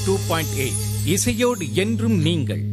two point eight இசையோடு என்றும் நீங்கள்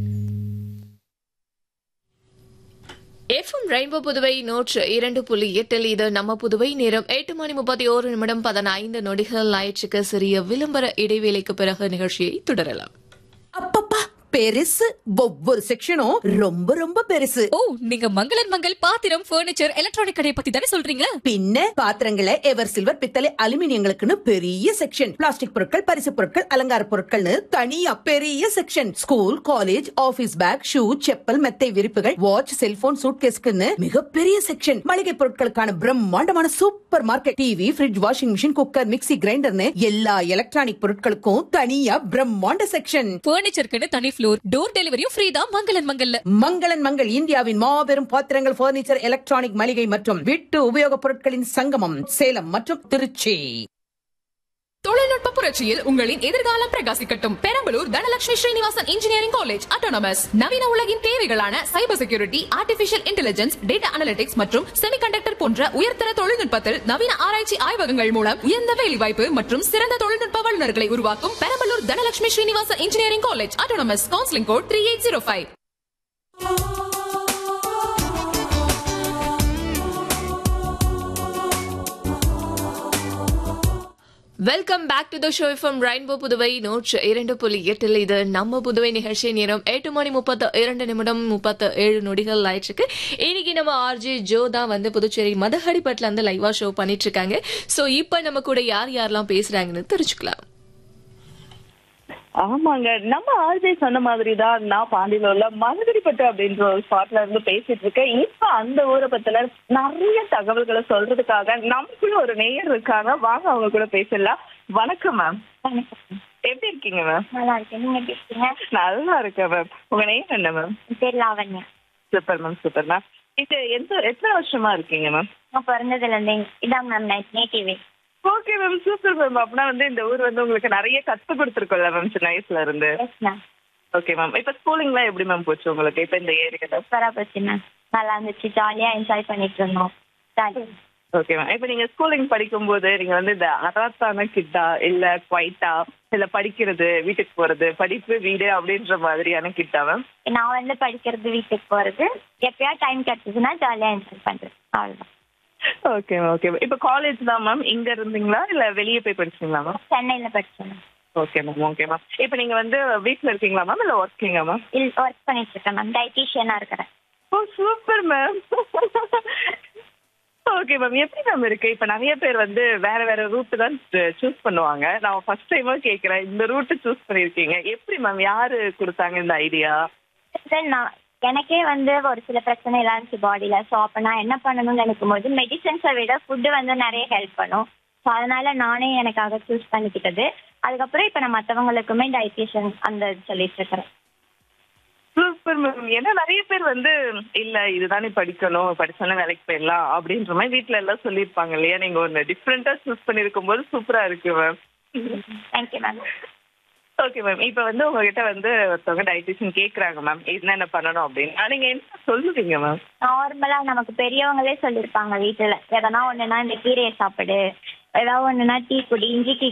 எஃப்எம் ரெயின்போ புதுவை நூற்று இரண்டு புள்ளி எட்டில் இது நம்ம புதுவை நேரம் எட்டு மணி முப்பத்தி ஓரு நிமிடம் பதினைந்து நொடிகள் ஆயிற்றுக்கு சிறிய விளம்பர இடைவேளைக்கு பிறகு நிகழ்ச்சியை தொடரலாம் அப்பப்பா பெருசு ஒவ்வொரு செக்ஷனும் ரொம்ப ரொம்ப பெருசு ஓ நீங்க மங்களன் மங்கள் பாத்திரம் பர்னிச்சர் எலக்ட்ரானிக் கடையை பத்தி தானே சொல்றீங்க பின்ன பாத்திரங்களை எவர் சில்வர் பித்தளை அலுமினியங்களுக்குன்னு பெரிய செக்ஷன் பிளாஸ்டிக் பொருட்கள் பரிசு பொருட்கள் அலங்கார பொருட்கள்னு தனியா பெரிய section school college office bag shoe chappal மெத்தை விரிப்புகள் வாட்ச் செல்போன் சூட்கேஸ்க்குன்னு மிகப்பெரிய செக்ஷன் மளிகை பொருட்களுக்கான பிரம்மாண்டமான supermarket TV fridge washing machine cooker mixie கிரைண்டர்னு எல்லா எலக்ட்ரானிக் பொருட்களுக்கும் தனியா பிரம்மாண்ட செக்ஷன் பர்னிச்சருக்குன்னு தனி ஃப்ளோர் டோர் டெலிவரியும் ஃப்ரீ தான் மங்களன் மங்கல்ல மங்களன் மங்கள் இந்தியாவின் மாபெரும் பாத்திரங்கள் பர்னிச்சர் எலக்ட்ரானிக் மளிகை மற்றும் வீட்டு உபயோகப் பொருட்களின் சங்கமம் சேலம் மற்றும் திருச்சி தொழில்நுட்ப புரட்சியில் உங்களின் எதிர்காலம் பிரகாசிக்கட்டும் Perambalur Dhanalakshmi Srinivasan engineering college autonomous நவீன உலகின் தேவைகளான cyber security artificial intelligence data analytics மற்றும் செமிகண்டக்டர் போன்ற உயர்தர தொழில்நுட்பத்தில் நவீன ஆராய்ச்சி ஆய்வகங்கள் மூலம் உயர்ந்த வேலைவாய்ப்பு மற்றும் சிறந்த தொழில்நுட்ப வல்லுநர்களை உருவாக்கும் Perambalur Dhanalakshmi Srinivasan engineering college autonomous counselling code three eight zero five welcome back to the show from Rainbow Puduvai நூற்று இரண்டு புள்ளி எட்டில் இது நம்ம புதுவை நிகழ்ச்சி நேரம் எட்டு மணி முப்பத்து இரண்டு நிமிடம் முப்பத்து ஏழு நொடிகள் ஆயிடுச்சு இன்னைக்கு நம்ம ஆர்ஜே ஜோ தான் வந்து புதுச்சேரி மதஹடிப்பட்டில் வந்து லைவா ஷோ பண்ணிட்டு இருக்காங்க சோ இப்ப நம்ம கூட யார் யாரெல்லாம் பேசுறாங்கன்னு தெரிஞ்சுக்கலாம் ஆமாங்க நம்ம ஆர்ஜே சொன்ன மாதிரி தான் நான் பாண்டியில உள்ள மதுகடிப்பட்டு அப்படின்ற ஒரு ஸ்பாட்ல இருந்து பேசிட்டு இருக்கேன் இப்ப அந்த ஊரை பத்தின நிறைய தகவல்களை சொல்றதுக்காக நமக்குள்ள ஒரு நேயர் இருக்காங்க வாங்க அவங்க கூட பேசலாம் வணக்கம் மேம் எப்படி இருக்கீங்க மேம் நல்லா இருக்கேன் நீங்க எப்படி இருக்கீங்க நல்லா இருக்கேன் மேம் உங்க நேம் என்ன மேம் என் பேர் Lavanya super ma'am super ma'am இது எந்த எத்தனை வருஷமா இருக்கீங்க மேம் நான் பிறந்ததுல இருந்தே இதான் மேம் நேட்டிவே ஓகே மேம் சூப்பர் மேம் அப்படின்னா வந்து இந்த ஊர் வந்து உங்களுக்கு நிறைய கத்து கொடுத்துருக்கோம்ல மேம் சின்ன வயசுல இருந்து எஸ் மேம் ஓகே மேம் இப்ப ஸ்கூலிங்லாம் எப்படி மேம் போச்சு உங்களுக்கு இப்ப இந்த ஏரியால சூப்பரா போச்சு மேம் நல்லா இருந்துச்சு ஜாலியா என்ஜாய் பண்ணிட்டு இருந்தோம் ஜாலி ஓகே மேம் இப்போ நீங்க ஸ்கூலிங் படிக்கும்போது நீங்க வந்து இந்த அராத்தான கிட்டா இல்ல குவைட்டா இல்ல படிக்கிறது வீட்டுக்கு போறது படிப்பு வீடு அப்படின்ற மாதிரியான கிட்டா மேம் நான் வந்து படிக்கிறது வீட்டுக்கு போறது எப்பயா டைம் கிடைச்சதுன்னா ஜாலியா என்ஜாய் பண்றது அவ்வளவுதான் ஓகே மேம் ஓகே மேம் இப்போ காலேஜ் தான் மேம் இங்க இருந்தீங்களா இல்ல வெளியே போய் படிச்சீங்களா மேம் சென்னையில படிச்சேன் ma'am okay ma'am okay ma'am இப்போ நீங்க வந்து வீட்ல இருக்கீங்களா மேம் இல்ல ஒர்க்கிங்கா மேம் இல் ஒர்க் பண்ணிட்டு இருக்கேன் மேம் டைட்டிஷியனா இருக்கிறேன் ஓ சூப்பர் மேம் ஓகே மேம் எப்படி மேம் இருக்கு இப்ப நிறைய பேர் வந்து வேற வேற ரூட் தான் சூஸ் பண்ணுவாங்க நான் ஃபர்ஸ்ட் டைமா கேக்குறேன் இந்த ரூட் சூஸ் பண்ணிருக்கீங்க எப்படி மேம் யாரு கொடுத்தாங்க இந்த ஐடியா Then நான் எனக்கே வந்து ஒரு சில பிரச்சனை எல்லாம் இருந்துச்சு பாடியில ஸோ அப்போ நான் என்ன பண்ணணும்னு நினைக்கும் போது மெடிசன்ஸை விட ஃபுட்டு வந்து நிறைய ஹெல்ப் பண்ணும் ஸோ அதனால நானே எனக்காக சூஸ் பண்ணிக்கிட்டது அதுக்கப்புறம் இப்போ நான் மற்றவங்களுக்குமே டைட்டிஷியன் அந்த இது சொல்லிட்டு இருக்கிறேன் சூப்பர் மேம் ஏன்னா நிறைய பேர் வந்து இல்ல இதுதானே படிக்கணும் படிச்சோன்னா வேலைக்கு போயிடலாம் அப்படின்ற மாதிரி வீட்ல எல்லாம் சொல்லியிருப்பாங்க இல்லையா நீங்க ஒன்னு டிஃப்ரெண்டா சூஸ் பண்ணிருக்கும் போது சூப்பரா இருக்கு ma'am thank you ma'am okay ma'am இப்போ வந்து உங்ககிட்ட வந்து ஒருத்தவங்க டயட்டிஷியன் கேக்குறாங்க மேம் என்னென்ன பண்ணணும் அப்படின்னு நீங்க என்ன சொல்லுவீங்க மேம் நார்மலாக நமக்கு பெரியவங்களே சொல்லியிருப்பாங்க வீட்டில் எதனா ஒன்றுனா இந்த கீரையை சாப்பிடு ஏதாவது ஒன்றுனா டீ குடி இஞ்சி டீ